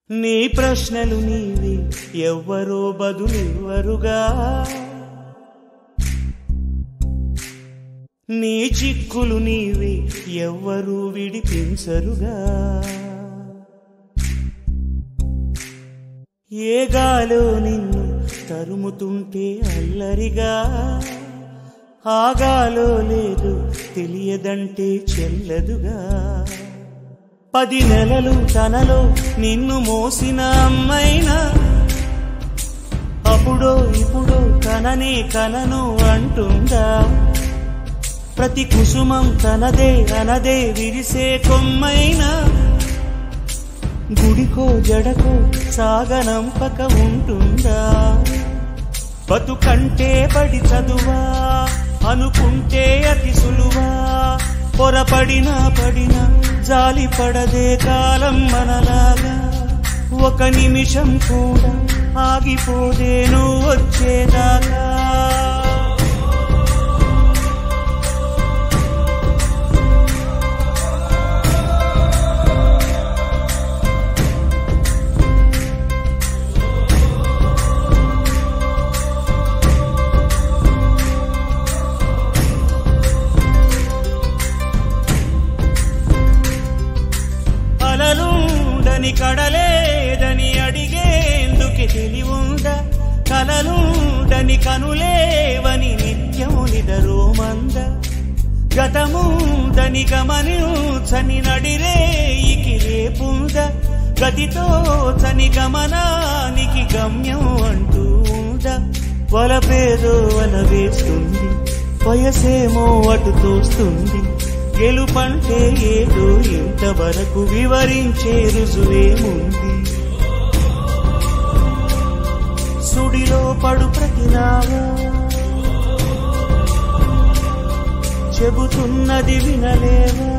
నీ ప్రశ్నలు నీవి ఎవ్వరో బదులివ్వరుగా నీ చిక్కులు నీవి ఎవ్వరూ విడిపించరుగా ఏ గాలో నిన్ను తరుముతుంటే అల్లరిగా ఆగాలో లేదు తెలియదంటే చెల్లదుగా పది నెలలు తనలో నిన్ను మోసిన అమ్మైనా అప్పుడో ఇప్పుడో కననే కనను అంటుందా ప్రతి కుసుమం తనదే అనదే విరిసే కొమ్మైనా గుడికో జడకో సాగనంపక ఉంటుందా బతుకంటే పడి చదువా అనుకుంటే అతి సులువా పొరపడినా పడినా జాలి పడదే కాలం మనలాగా ఒక నిమిషం కూడా ఆగిపోదే నువ్వు వచ్చేదాకా అలలుండని కడలేదని అడిగేందుకు తెలివుందా కలలుండని కనులేవని నిత్యం నిదరోమంద గతముందని గమనించని నడిరేయికి రేపుంద గతితో చని గమనానికి గమ్యం అంటూ ఉందా వలపేదో వల వేస్తుంది వయసేమో అటు తోస్తుంది గెలుపంటే ఏదో ఇంతవరకు వివరించే రుజువేముంది సుడిలో పడు ప్రతినావా చెబుతున్నది వినలేవా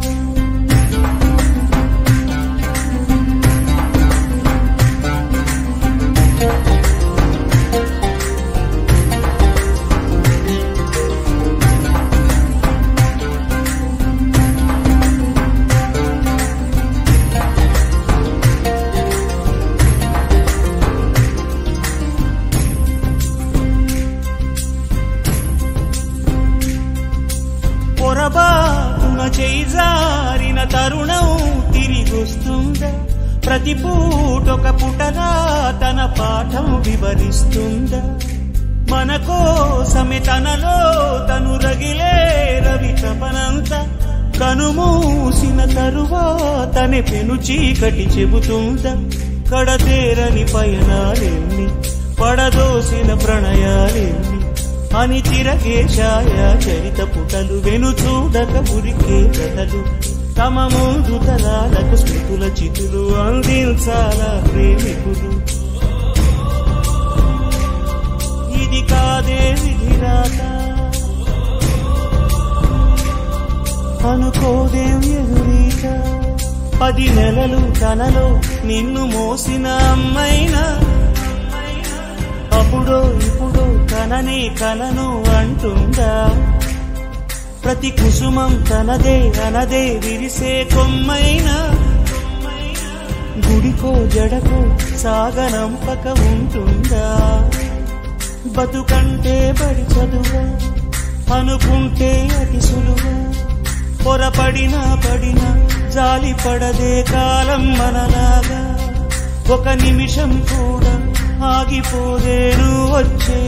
పొరబాటున చేజారిన తరుణం తిరిగొస్తుందా ప్రతి పూటొక పుటగా తన పాఠం వివరిస్తుందా మన కోసమే తనలో తను రగిలే రవి తపనంత కనుమూసిన తరువాతనే పెను చీకటి చెబుతుందా కడతేరని పయనాలెన్ని పడదోసిన ప్రణయాలెన్ని అని తిరగే ఛాయ చరిత పుటలు వెను చూడక ఉరికే కథలు తమ ముందు తరాలకు స్మృతుల చితులు అందించాల ప్రేమికులు ఇది కాదే విధిరాత అనుకోదేం ఎదురీత పది నెలలు తనలో నిన్ను మోసిన అమ్మైనా అప్పుడో ఇప్పుడో కననే కలను అంటుందా ప్రతి కుసుమం తనదే అనదే విరిసే కొమ్మైనా గుడికో జడకో సాగనంపక ఉంటుందా బతుకంటే బడి చదువా అనుకుంటే అతి సులువా పొరపడినా పడినా జాలి పడదే కాలం మనలాగా ఒక నిమిషం కూడా ఆగిపోదేను వచ్చే